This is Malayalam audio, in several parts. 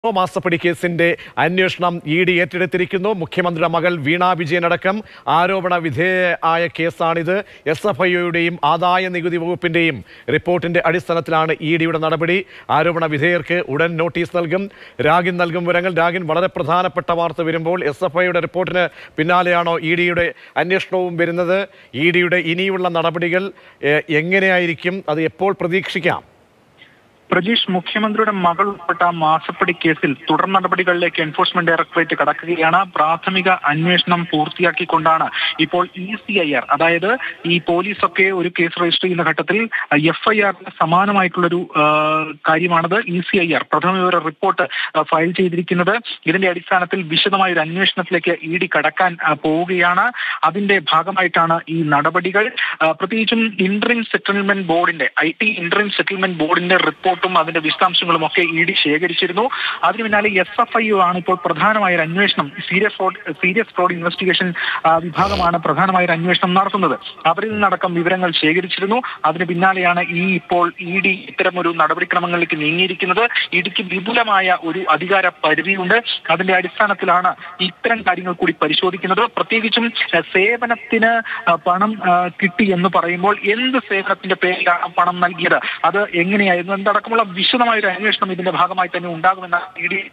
മാസപ്പടി കേസിന്റെ അന്വേഷണം ഇ ഡി ഏറ്റെടുത്തിരിക്കുന്നു മുഖ്യമന്ത്രിയുടെ മകൾ വീണ വിജയനടക്കം ആരോപണ വിധേയമായ കേസാണിത് എസ് എഫ് ഐയുടെയും ആദായ നികുതി വകുപ്പിന്റെയും റിപ്പോർട്ടിന്റെ അടിസ്ഥാനത്തിലാണ് ഇ ഡിയുടെ നടപടി ആരോപണ വിധേയർക്ക് ഉടൻ നോട്ടീസ് നൽകും രാഗിൻ നൽകും വിവരങ്ങൾ രാഗിൻ വളരെ പ്രധാനപ്പെട്ട വാർത്ത വരുമ്പോൾ എസ് എഫ് ഐയുടെ റിപ്പോർട്ടിന് പിന്നാലെയാണോ ഇ ഡിയുടെ അന്വേഷണവും വരുന്നത് ഇ ഡിയുടെ ഇനിയുള്ള നടപടികൾ എ- എങ്ങനെയായിരിക്കും അത് എപ്പോൾ പ്രതീക്ഷിക്കാം പ്രജീഷ് മുഖ്യമന്ത്രിയുടെ മകൾ ഉൾപ്പെട്ട മാസപ്പടി കേസിൽ തുടർ നടപടികളിലേക്ക് എൻഫോഴ്സ്മെന്റ് ഡയറക്ടറേറ്റ് കടക്കുകയാണ് പ്രാഥമിക അന്വേഷണം പൂർത്തിയാക്കിക്കൊണ്ടാണ് ഇപ്പോൾ ഇ സി ഐ ആർ അതായത് ഈ പോലീസൊക്കെ ഒരു കേസ് രജിസ്റ്റർ ചെയ്യുന്ന ഘട്ടത്തിൽ എഫ് ഐ ആറിന് സമാനമായിട്ടുള്ളൊരു ആ, കാര്യമാണത് ഇ സി ഐ ആർ പ്രഥമ വിവര റിപ്പോർട്ട് ആ, ഫയൽ ചെയ്തിരിക്കുന്നത് ഇതിന്റെ അടിസ്ഥാനത്തിൽ വിശദമായ ഒരു അന്വേഷണത്തിലേക്ക് ഇ ഡി കടക്കാൻ ആ, പോവുകയാണ് അതിന്റെ ഭാഗമായിട്ടാണ് ഈ നടപടികൾ ആ, പ്രത്യേകിച്ചും ഇന്ററിം സെറ്റിൽമെന്റ് ബോർഡിന്റെ ഐ ടി ഇന്ററിം സെറ്റിൽമെന്റ് ബോർഡിന്റെ റിപ്പോർട്ടും അതിന്റെ വിശദാംശങ്ങളും ഒക്കെ ഇ ഡി ശേഖരിച്ചിരുന്നു അതിന് പിന്നാലെ എസ് എഫ് ഐ ആണ് ഇപ്പോൾ പ്രധാനമായ ഒരു അന്വേഷണം serious fraud serious fraud investigation ആ, വിഭാഗമാണ് പ്രധാനമായ ഒരു അന്വേഷണം നടത്തുന്നത് അവരിൽ നിന്നടക്കം വിവരങ്ങൾ ശേഖരിച്ചിരുന്നു അതിന് പിന്നാലെയാണ് ഈ ഇപ്പോൾ ഇ ഡി ഇത്തരം ഒരു നടപടിക്രമങ്ങളിലേക്ക് നീങ്ങിയിരിക്കുന്നത് ഇഡിക്ക് വിപുലമായ ഒരു അധികാര പരിധിയുണ്ട് അതിന്റെ അടിസ്ഥാനത്തിലാണ് ഇത്തരം കാര്യങ്ങൾ കൂടി പരിശോധിക്കുന്നത് പ്രത്യേകിച്ചും ആ, സേവനത്തിന് ആ, പണം ആ, കിട്ടി എന്ന് പറയുമ്പോൾ എന്ത് സേവനത്തിന്റെ പേരിലാണ് പണം നൽകിയത് അത് എങ്ങനെയായിരുന്നു എന്നടക്കമുള്ള വിശദമായ ഒരു അന്വേഷണം ഇതിന്റെ ഭാഗമായി തന്നെ ഉണ്ടാകുമെന്നാണ് ഇ ഡി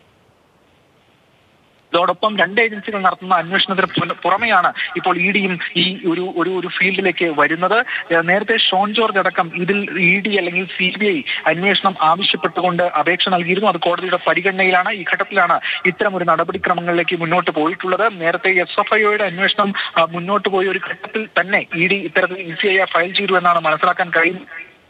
ഇതോടൊപ്പം രണ്ട് ഏജൻസികൾ നടത്തുന്ന അന്വേഷണത്തിന് പുന- പുറമെയാണ് ഇപ്പോൾ ഇ ഡിയും ഈ ഒരു ഒരു ഒരു ഫീൽഡിലേക്ക് വരുന്നത് ഏഹ് നേരത്തെ ഷോൺ ജോർജ് അടക്കം ഇതിൽ ഇ ഡി അല്ലെങ്കിൽ സി ബി ഐ അന്വേഷണം ആവശ്യപ്പെട്ടുകൊണ്ട് അപേക്ഷ നൽകിയിരുന്നു അത് കോടതിയുടെ പരിഗണനയിലാണ് ഈ ഘട്ടത്തിലാണ് ഇത്തരം ഒരു നടപടിക്രമങ്ങളിലേക്ക് മുന്നോട്ട് പോയിട്ടുള്ളത് നേരത്തെ എസ് എഫ് ഐയുടെ അന്വേഷണം ആ, മുന്നോട്ട് പോയ ഒരു ഘട്ടത്തിൽ തന്നെ ഇ ഡി ഇത്തരത്തിൽ ഇ സി ഐ ഫയൽ ചെയ്തു എന്നാണ് മനസ്സിലാക്കാൻ കഴിയുന്നത്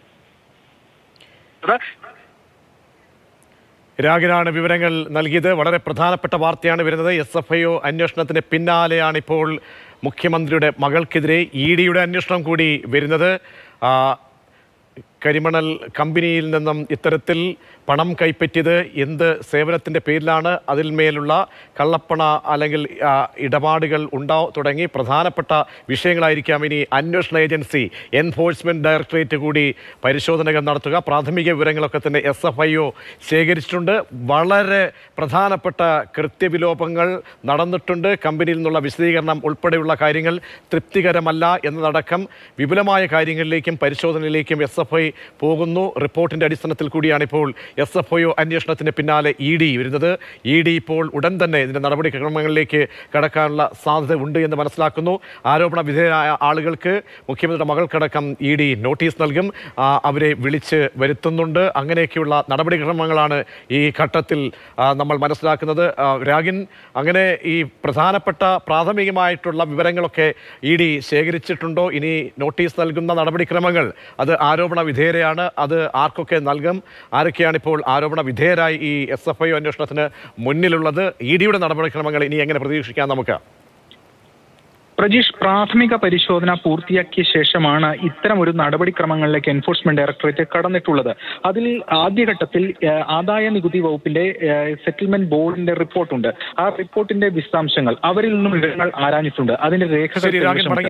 രാഗിനാണ് വിവരങ്ങൾ നൽകിയത് വളരെ പ്രധാനപ്പെട്ട വാർത്തയാണ് വരുന്നത് എസ് എഫ് ഐ ഒ അന്വേഷണത്തിന് പിന്നാലെയാണ് ഇപ്പോൾ മുഖ്യമന്ത്രിയുടെ മകൾക്കെതിരെ ഇ ഡിയുടെ അന്വേഷണം കൂടി വരുന്നത് ആ, കരിമണൽ കമ്പനിയിൽ നിന്നും ഇത്തരത്തിൽ പണം കൈപ്പറ്റിയത് എന്ത് സേവനത്തിൻ്റെ പേരിലാണ് അതിൽ മേലുള്ള കള്ളപ്പണ അല്ലെങ്കിൽ ആ, ഇടപാടുകൾ ഉണ്ടോ തുടങ്ങി പ്രധാനപ്പെട്ട വിഷയങ്ങളായിരിക്കാം ഇനി അന്വേഷണ ഏജൻസി എൻഫോഴ്സ്മെന്റ് ഡയറക്ടറേറ്റ് കൂടി പരിശോധനകൾ നടത്തുക പ്രാഥമിക വിവരങ്ങളൊക്കെ തന്നെ എസ് എഫ് ഐ ഒ ശേഖരിച്ചിട്ടുണ്ട് വളരെ പ്രധാനപ്പെട്ട കൃത്യവിലോപങ്ങൾ നടന്നിട്ടുണ്ട് കമ്പനിയിൽ നിന്നുള്ള വിശദീകരണം ഉൾപ്പെടെയുള്ള കാര്യങ്ങൾ തൃപ്തികരമല്ല എന്നതടക്കം വിപുലമായ കാര്യങ്ങളിലേക്കും പരിശോധനയിലേക്കും എസ് എഫ് ഐ പോകുന്നു റിപ്പോർട്ടിന്റെ അടിസ്ഥാനത്തിൽ കൂടിയാണ് ഇപ്പോൾ എസ് എഫ് ഐ അന്വേഷണത്തിന് പിന്നാലെ ഇ ഡി വരുന്നത് ഇ ഡി ഇപ്പോൾ ഉടൻ തന്നെ ഇതിന്റെ നടപടിക്രമങ്ങളിലേക്ക് കടക്കാനുള്ള സാധ്യത ഉണ്ട് എന്ന് മനസ്സിലാക്കുന്നു ആരോപണ വിധേയരായ ആളുകൾക്ക് മുഖ്യമന്ത്രിയുടെ മകൾക്കടക്കം ഇ ഡി നോട്ടീസ് നൽകും ആ, അവരെ വിളിച്ച് വരുത്തുന്നുണ്ട് അങ്ങനെയൊക്കെയുള്ള നടപടിക്രമങ്ങളാണ് ഈ ഘട്ടത്തിൽ ആ, നമ്മൾ മനസ്സിലാക്കുന്നത് ആ, രാഗിൻ അങ്ങനെ ഈ പ്രധാനപ്പെട്ട പ്രാഥമികമായിട്ടുള്ള വിവരങ്ങളൊക്കെ ഇ ഡി ശേഖരിച്ചിട്ടുണ്ടോ ഇനി നോട്ടീസ് നൽകുന്ന നടപടിക്രമങ്ങൾ അത് ആരോപണ വിധേയരെയാണ് അത് ആർക്കൊക്കെ നൽകും ആരൊക്കെയാണ് ഇപ്പോൾ ആരോപണ വിധേയരായി ഈ എസ് എഫ് ഐ അന്വേഷണത്തിന് മുന്നിലുള്ളത് ഇ ഡിയുടെ നടപടിക്രമങ്ങൾ ഇനി എങ്ങനെ പ്രതീക്ഷിക്കാം നമുക്ക് പ്രജീഷ് പ്രാഥമിക പരിശോധന പൂർത്തിയാക്കിയ ശേഷമാണ് ഇത്തരം ഒരു നടപടിക്രമങ്ങളിലേക്ക് എൻഫോഴ്സ്മെന്റ് ഡയറക്ടറേറ്റ് കടന്നിട്ടുള്ളത് അതിൽ ആദ്യഘട്ടത്തിൽ ഏഹ്, ആദായ നികുതി വകുപ്പിന്റെ ഏഹ്, സെറ്റിൽമെന്റ് ബോർഡിന്റെ റിപ്പോർട്ടുണ്ട് ആ റിപ്പോർട്ടിന്റെ വിശദാംശങ്ങൾ അവരിൽ നിന്നും വിവരങ്ങൾ ആരാഞ്ഞിട്ടുണ്ട് അതിന്റെ രേഖകൾ ശരി രാഗിൻ കൈവശമുണ്ട്. മടങ്ങി